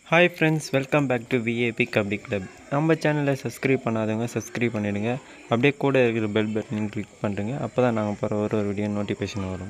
Hi friends welcome back to VAP kabaddi club நம்ம சேனலை subscribe பண்ணாதவங்க சப்ஸ்கிரைப் பண்ணிவிடுங்க அப்படியே கூட இருக்கிற பெல் பட்டனையும் கிளிக் பண்ணுறங்க அப்போ தான் நாங்கள் போகிற ஒரு ஒரு வீடியோ நோட்டிஃபிகேஷன் வரும்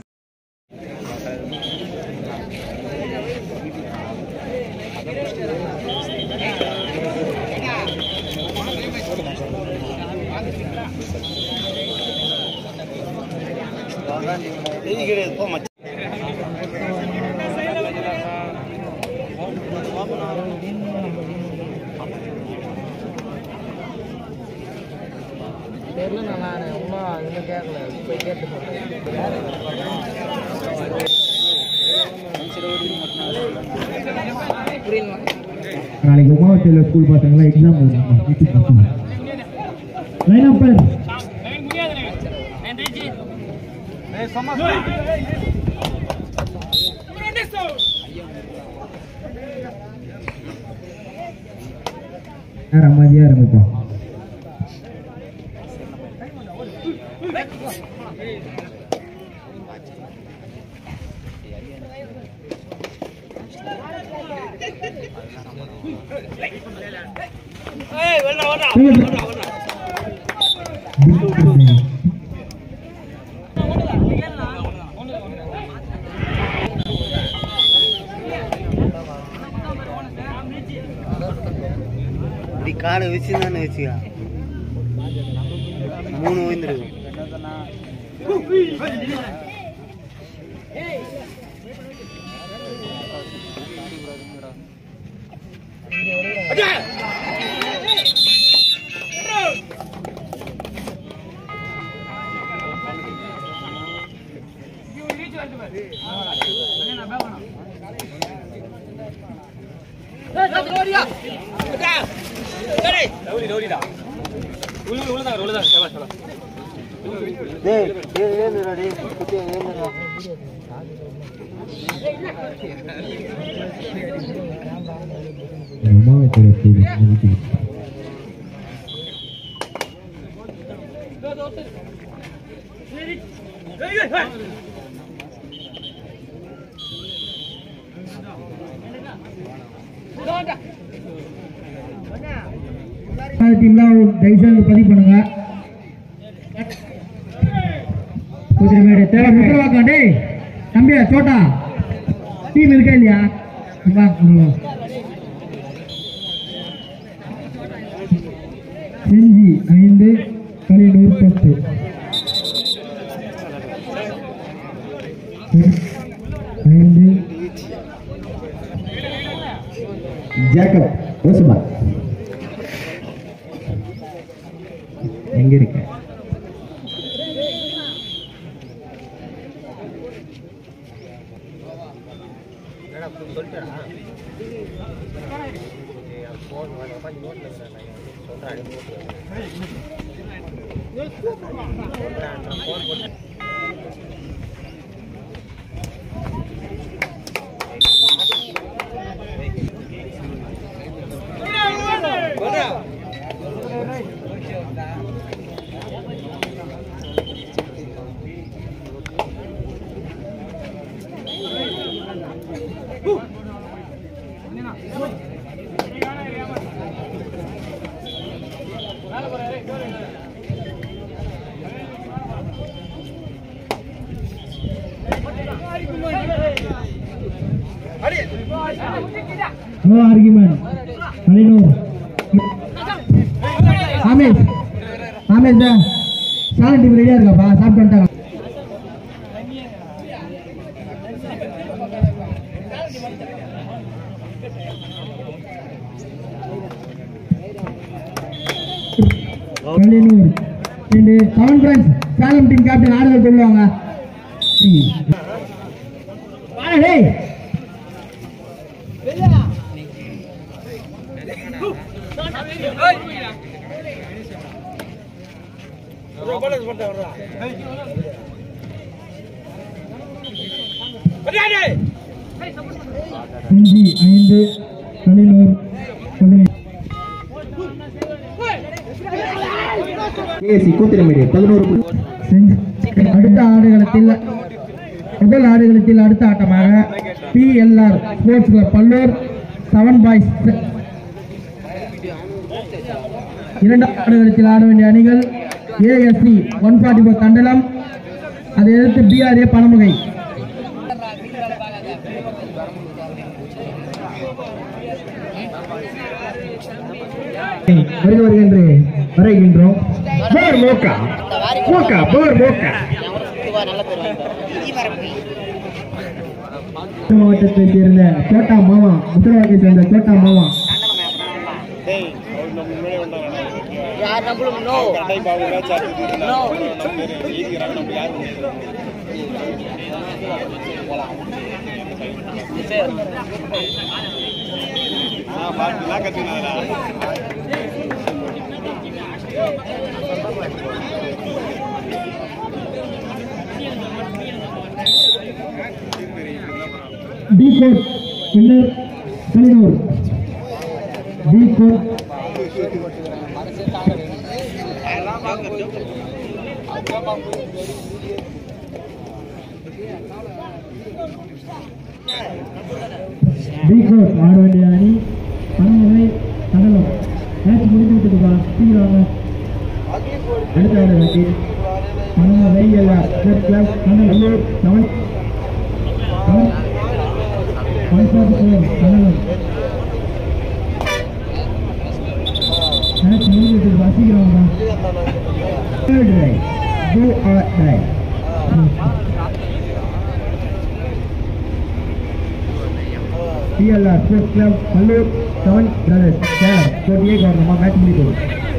தெரியல நான் இன்னும் இன்னும் கேட்கல போய் கேட்டு புரியல நாளைக்கு உமாவத்தியில் ஸ்கூல் பசங்களாம் எக்ஸாம் எழுதணும் லைன் அப் யார் அமைதியாக இருங்கப்பா இப்படி காலை வச்சு தானே வச்சுக்கா மூணு ஓய்ந்துருக்கு டேய் டேய் ஏந்துடா டேய் குட்டியா ஏந்துடா உமாவத்தியில் ஸ்கூல் மதிப்பு டீம்லாம் தயவுசெய்து பதிவு பண்ணுங்க குதிரைமேடு தேவை முத்திரவாக்கா டேய் தம்பியா சோட்டா டீம் இருக்கா இல்லையா வா, வா. செஞ்சி ஐந்து கலினூர் பத்து ஐந்து ஜேக்கப் ஓசுமா எங்க இருக்க நோ ஆர்குமெண்ட் கலினூர் ஆமேஷ் ஆமேஷ் தான் சாலன் டீம் ரெடியா இருக்காப்பா சாப்பிட்டு வந்துட்டாங்க கலினூர் ரெண்டு seven friends Salem team captain ஆடுதல் சொல்லுவாங்க வாடா டேய் அஞ்சு ஐந்து பதினோரு பதினேழு ஏசி கூத்திரமேடு பதினோரு அடுத்த ஆடுகளத்தில் முதல் ஆடுகளத்தில் அடுத்த ஆட்டமாக BLR sports club Pallur seven boys இரண்டாம் ஆடுகளத்தில் ஆட வேண்டிய அணிகள் ASC one forty four Thandalam அதை எதிர்த்து பிஆர்ஏ பணமுகை வருக வருக என்று வரைகின்றோம் போர் மோக்கா மோக்கா போர் மோக்கா மாவட்டத்தை சேர்ந்த சோட்டா மாமா உத்தரவாதத்தை சேர்ந்த சோட்டா மாமா யார் நம்மளும் நோ நோ டி கோட் பின்னர் கலினூர் டி கோட் டி கோட் ஆட வேண்டிய அணி பணவகை கடலம் மேட்ச் முடிந்து விட்டதுப்பா சீக்கிரம் அடுத்த ஆட வேண்டி பணவகை எல்லாம் sport club Cuddalore seven seven one forty four கடலம் மேட்ச் முடிஞ்சு விட்டதுப்பா சீக்கிரம் வாங்க தேர்ட் ரைட் டூ ஆர் டை BLR sports club Kallur seven brothers Salem போட்டியே கவர்னமா மேட்ச் முடிப்போம்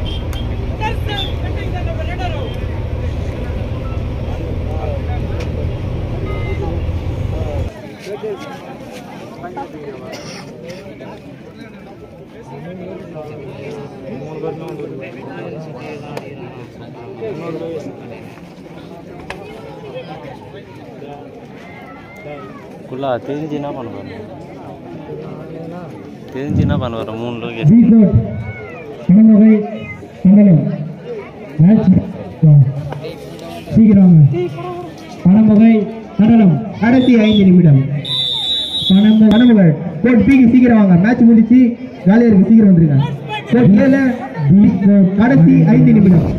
குள்ளா தெரிஞ்சு என்ன பண்ண போகிறேன் தெரிஞ்சு என்ன பண்ண போகிறேன் மூணு லோகேஷ் பி கோட் பணவகை கண்டனம் மேட்ச் சீக்கிரம் பணவகை கடலம் கடைசி ஐந்து நிமிடம் பணம் பணமுகள் கோட் பிக்கு சீக்கிரம் வாங்க மேட்ச் முடிச்சு வேலையா இருக்கு சீக்கிரம் வந்துருங்க கோட் ஏல கடைசி ஐந்து நிமிடம்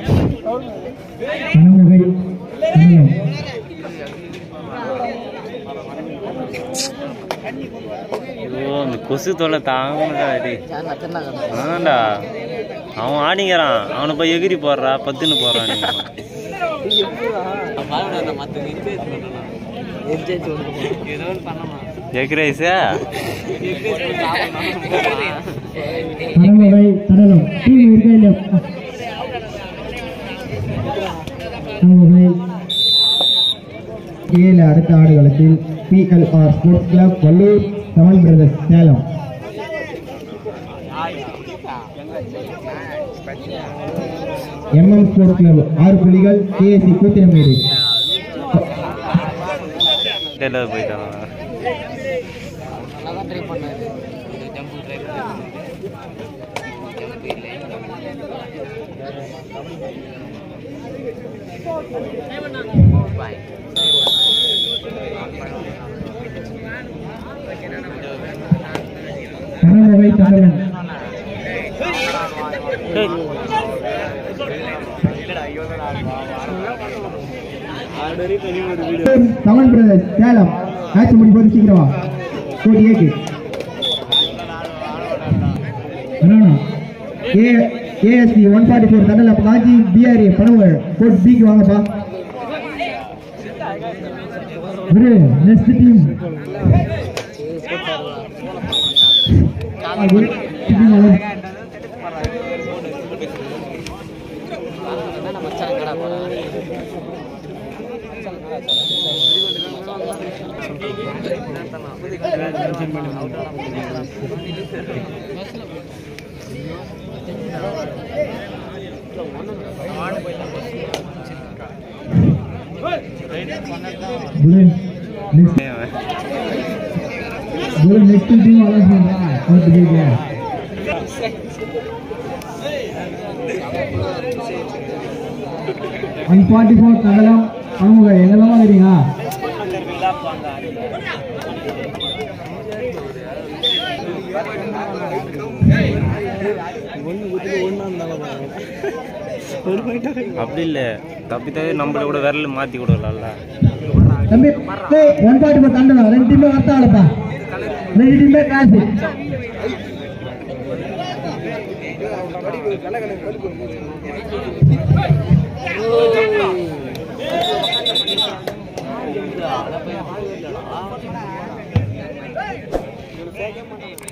பணமுகை கடலம் ஐயோ இந்த கொசு தொல்லை தாங்கடா அடி யார் நச்சன்னா ஆண்டா அவன் ஆடிங்கிறான் அவனை போய் எகிரி போடுறா பத்துன்னு போடுறான் நீ எக் ரைஸா பணவகை கடலம் டீம் இருக்கா இல்லையா பணவகை ஏழு அடுத்த ஆடுகளத்தில் BLR sports club Vallur seven brothers Salem MM sports club ஆறு புள்ளிகள் கேஎஸ்சி கூத்திரமேடு டெய்லர் போயிட்டான் நல்லா தான் ட்ரை பண்ணாரு ஜம்பிள் ட்ரை பணவகை Thandalam seven brothers Salem match முடிப்போது சீக்கிரமா கோடி ஏக்கு அண்ணா ஏ ஏஎஸ்பி ஒன் ஃபார்ட்டி ஃபோர் தண்டல் அப்போ காஞ்சி பிஆர்ஏ பணவர்கள் கோட் பிக்கு வாங்கப்பா குரு நெக்ஸ்ட் டீம் என்ன மச்சான் கடா போறா குரு நெக்ஸ்ட் குரு நெக்ஸ்ட் டீம் அலௌன்ஸ் பண்ணுறா கோட் பிக்கு ஒன் ஃபார்ட்டி ஃபோர் தண்டலம் பணமுக எங்கெல்லாம் வரீங்க அப்படி இல்லை தப்பித்தாவே நம்மள கூட விரல் மாற்றி விடலாம்ல தம்பி ஒன் ஃபார்ட்டி ஃபோர் தண்டனம் ரெண்டு டீமே வரத்தாளப்பா ரெண்டு டீமே காசு ஓ